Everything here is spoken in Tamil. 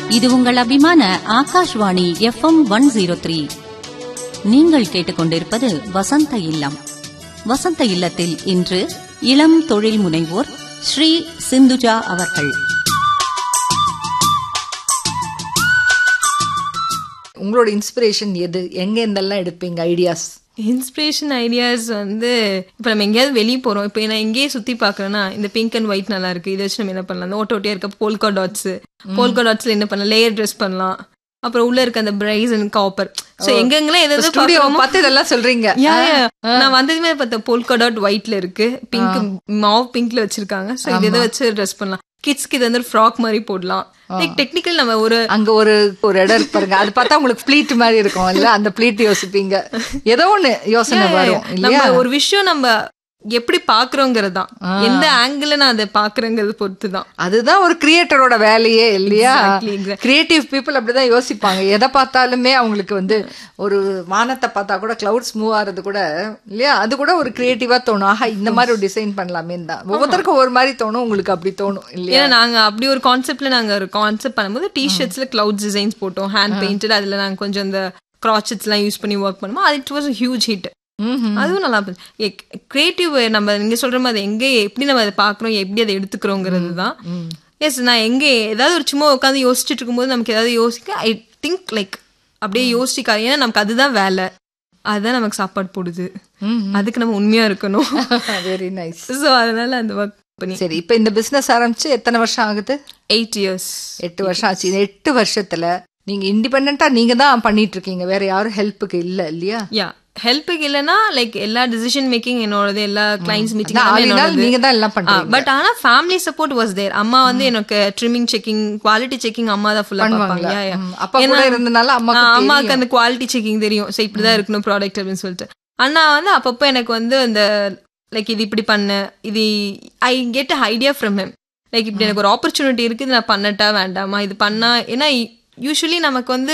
இது உங்கள் அபிமான Akashvani FM one zero three நீங்கள் கேட்டுக்கொண்டிருப்பது வசந்த இல்லம் வசந்த இல்லத்தில் இன்று இளம் தொழில் முனைவோர் ஸ்ரீ சிந்துஜா அவர்கள் உங்களோட இன்ஸ்பிரேஷன் எது எங்க இருந்தெல்லாம் எடுப்பீங்க ஐடியாஸ் இன்ஸ்பிரேஷன் ஐடியாஸ் வந்து இப்போ நம்ம எங்கேயாவது வெளியே போகிறோம் இப்போ நான் எங்கேயே சுற்றி பார்க்குறேன்னா இந்த பிங்க் அண்ட் ஒயிட் நல்லா இருக்கு இதை வச்சு நம்ம என்ன பண்ணலாம் இந்த ஓட்ட ஓட்டியாக இருக்க போல்கா டாட்ஸ் போல்கா டாட்ஸில் என்ன பண்ணலாம் லேயர் ட்ரெஸ் பண்ணலாம் அப்புறம் உள்ள இருக்க அந்த பிரைஸ் அண்ட் காப்பர் ஸோ எங்கெங்கெல்லாம் எது எது ஸ்டுடியோ பார்க்குறோமோ பார்த்து இதெல்லாம் சொல்றீங்க யா, யா. நான் வந்ததுமே பார்த்தேன் போல்கா டாட் ஒயிட்ல இருக்கு பிங்க் மாவ் பிங்க்ல வச்சிருக்காங்க ஸோ இது எதை வச்சு ட்ரெஸ் பண்ணலாம் கிட்ஸ்க்கு இது வந்து ஃப்ராக் மாதிரி போடலாம் லைக் டெக்னிக்கல் நம்ம ஒரு அங்க ஒரு ஒரு இடம் இருக்கு பாருங்க அது பார்த்தா உங்களுக்கு ப்ளீட் மாதிரி இருக்கும் இல்ல அந்த ப்ளீட் யோசிப்பீங்க ஏதோ ஒண்ணு யோசனை வரும் இல்லையா நம்ம ஒரு விஷயம் நம்ம எப்படி பாக்குறோங்கிறது தான் எந்த ஆங்கிள் நான் அதை பாக்குறேங்கிறது பொறுத்து தான் அதுதான் ஒரு கிரியேட்டரோட வேலையே இல்லையா Exactly, exactly. கிரியேட்டிவ் பீப்புள் அப்படிதான் யோசிப்பாங்க எதை பார்த்தாலுமே அவங்களுக்கு வந்து ஒரு வானத்தை பார்த்தா கூட கிளவுட்ஸ் மூவ் ஆறது கூட இல்லையா அது கூட ஒரு கிரியேட்டிவா தோணும் ஆஹா இந்த மாதிரி ஒரு டிசைன் பண்ணலாமே தான் ஒவ்வொருத்தருக்கும் ஒரு மாதிரி தோணும் உங்களுக்கு அப்படி தோணும் இல்லையா ஏன்னா நாங்க அப்படி ஒரு கான்செப்ட்ல நாங்க ஒரு கான்செப்ட் பண்ணும்போது டிஷர்ட்ஸ்ல கிளவுட் டிசைன்ஸ் போட்டோம் ஹேண்ட் பெயிண்டட் அதுல நாங்க கொஞ்சம் இந்த கிராச்செட்ஸ் எல்லாம் யூஸ் பண்ணி ஒர்க் பண்ணுவோம் அது இட் வாஸ் ஹியூஜ் ஹிட் ம்ஹும். அதுவும் நல்லா கிரியேட்டிவ் நம்ம நீங்க சொல்ற மாதிரி எங்க எப்படி நம்ம அதை பாக்குறோம் எப்படி அதை எடுத்துக்கிறோங்கிறது தான் எஸ் நான் எங்க ஏதாவது ஒரு சும்மா உட்காந்து யோசிச்சுட்டு இருக்கும்போது நமக்கு ஏதாவது யோசிக்க ஐ திங்க் லைக் அப்படியே யோசிக்காது ஏன்னா நமக்கு அதுதான் வேலை அதுதான் நமக்கு சாப்பாடு போடுது அதுக்கு நம்ம உண்மையா இருக்கணும் வெரி நைஸ் ஸோ அதனால அந்த ஒர்க் பண்ணி சரி இப்போ இந்த பிசினஸ் ஆரம்பிச்சு எத்தனை வருஷம் ஆகுது எயிட் இயர்ஸ் எட்டு வருஷம் ஆச்சு இந்த எட்டு வருஷத்துல நீங்க இண்டிபெண்டா நீங்க தான் பண்ணிட்டு இருக்கீங்க வேற யாரும் ஹெல்ப்புக்கு இல்ல இல்லையா யா ஹெல்ப்புக்கு இல்லைன்னா லைக் எல்லா டிசிஷன் மேக்கிங் என்னோடது எல்லா கிளைண்ட்ஸ் நான் ஆல் இன் ஆல் நீங்க மீட்டிங் தான் எல்லாம் பண்றீங்க பட் ஆனா ஃபேமிலி சப்போர்ட் வாஸ் தேர் அம்மா வந்து எனக்கு ட்ரிமிங் செக்கிங் குவாலிட்டி செக்கிங் அம்மா தான் ஃபுல்லா பார்ப்பாங்க பண்ணுவாங்களா? Yeah, yeah. ம். அப்பா கூட ஏன்னா, இருந்தனால அம்மாக்கு ஆ, அம்மாக்கு தெரியும். அந்த குவாலிட்டி செக்கிங் தெரியும் ஸோ இப்படிதான் இருக்கணும் ப்ராடக்ட் அப்படின்னு சொல்லிட்டு அண்ணா வந்து அப்பப்போ எனக்கு வந்து அந்த லைக் இது இப்படி பண்ணு இது I get idea from him like இப்படி எனக்கு ஒரு ஆப்பர்ச்சுனிட்டி இருக்குது நான் பண்ணட்டா வேண்டாமா இது பண்ணா ஏன்னா யூஸ்வலி நமக்கு வந்து